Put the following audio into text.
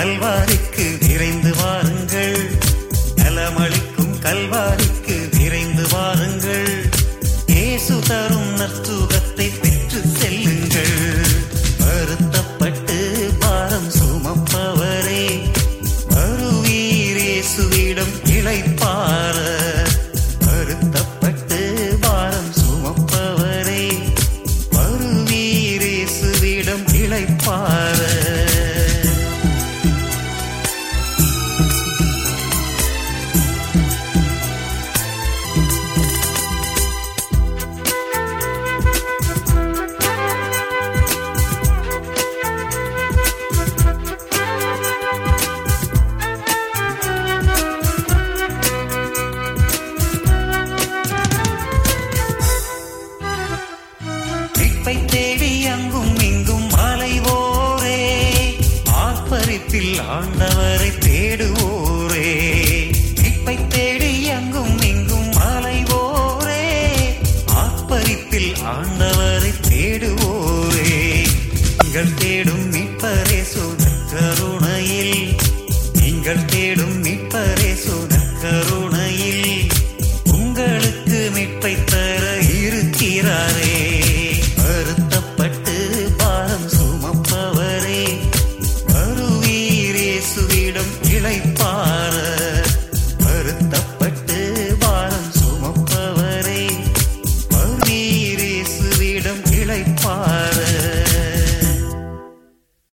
கல்வாரிக்கு விரைந்து வாருங்கள் நலமளிக்கும் கல்வாரிக்கு விரைந்து வாருங்கள் இயேசு தரும் நற்சுகத்தை பெற்று செல்லுங்கள் வருத்தப்பட்டு பாரம் சுமப்பவரே வருவீர் இயேசுவிடம் இளைப்பார வருத்தப்பட்டு பாரம் சுமப்பவரே வருவீர் இயேசுவிடம் இளைப்பார மீட்பை தேடி அங்கும் இங்கும் அலைவோரே ஆர்ப்பரிப்பில் ஆண்டவரை தேடுவோரே மீட்பை தேடி அங்கும் இங்கும் அலைவோரே ஆர்ப்பரிப்பில் ஆண்டவரை தேடுவோரே நீங்கள் தேடும் மீட்பரே சுதன் கருணையில் நீங்கள் தேடும் மீட்பரே சுதன் கருணையில் உங்களுக்கு மீட்பை தர இருக்கிறாரே வருத்தப்பட்டு பாரம் சுமப்பவரே வருவீர் இயேசுவிடம் இளைப்பார வருத்தப்பட்டு பாரம் சுமப்பவரே வருவீர் இயேசுவிடம் இளைப்பார